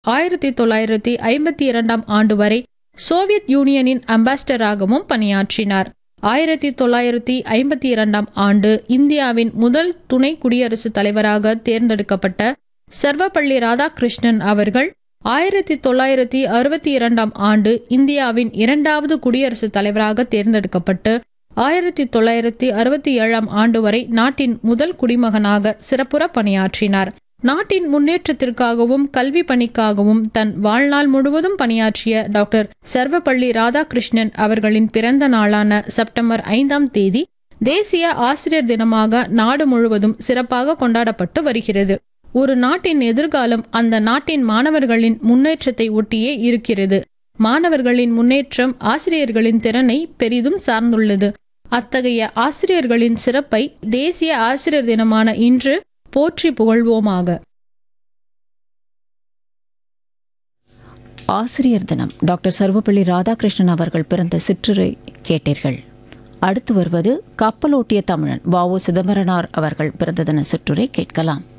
ஆயிரத்தி தொள்ளாயிரத்தி ஐம்பத்தி இரண்டாம் ஆண்டு வரை சோவியத் யூனியனின் அம்பாசிடராகவும் பணியாற்றினார் ஆயிரத்தி தொள்ளாயிரத்தி ஐம்பத்தி இரண்டாம் ஆண்டு இந்தியாவின் முதல் துணை குடியரசுத் தலைவராக தேர்ந்தெடுக்கப்பட்ட சர்வப்பள்ளி ராதாகிருஷ்ணன் அவர்கள் ஆயிரத்தி தொள்ளாயிரத்தி அறுபத்தி இரண்டாம் ஆண்டு இந்தியாவின் இரண்டாவது குடியரசுத் தலைவராக தேர்ந்தெடுக்கப்பட்டு ஆயிரத்தி தொள்ளாயிரத்தி அறுபத்தி ஏழாம் ஆண்டு வரை நாட்டின் முதல் குடிமகனாக சிறப்புற பணியாற்றினார் நாட்டின் முன்னேற்றத்திற்காகவும் கல்வி பணிக்காகவும் தன் வாழ்நாள் முழுவதும் பணியாற்றிய டாக்டர் சர்வப்பள்ளி ராதாகிருஷ்ணன் அவர்களின் பிறந்த நாளான செப்டம்பர் ஐந்தாம் தேதி தேசிய ஆசிரியர் தினமாக நாடு முழுவதும் சிறப்பாக கொண்டாடப்பட்டு வருகிறது ஒரு நாட்டின் எதிர்காலம் அந்த நாட்டின் மாணவர்களின் முன்னேற்றத்தை ஒட்டியே இருக்கிறது மாணவர்களின் முன்னேற்றம் ஆசிரியர்களின் திறனை பெரிதும் சார்ந்துள்ளது அத்தகைய ஆசிரியர்களின் சிறப்பை தேசிய ஆசிரியர் தினமான இன்று போற்றி புகழ்வோமாக ஆசிரியர் தினம் டாக்டர் சர்வப்பள்ளி ராதாகிருஷ்ணன் அவர்கள் பிறந்த சிற்றுரை கேட்டீர்கள் அடுத்து வருவது கப்பலோட்டிய தமிழன் வாவு சிதம்பரனார் அவர்கள் பிறந்த தின சிற்றுரை கேட்கலாம்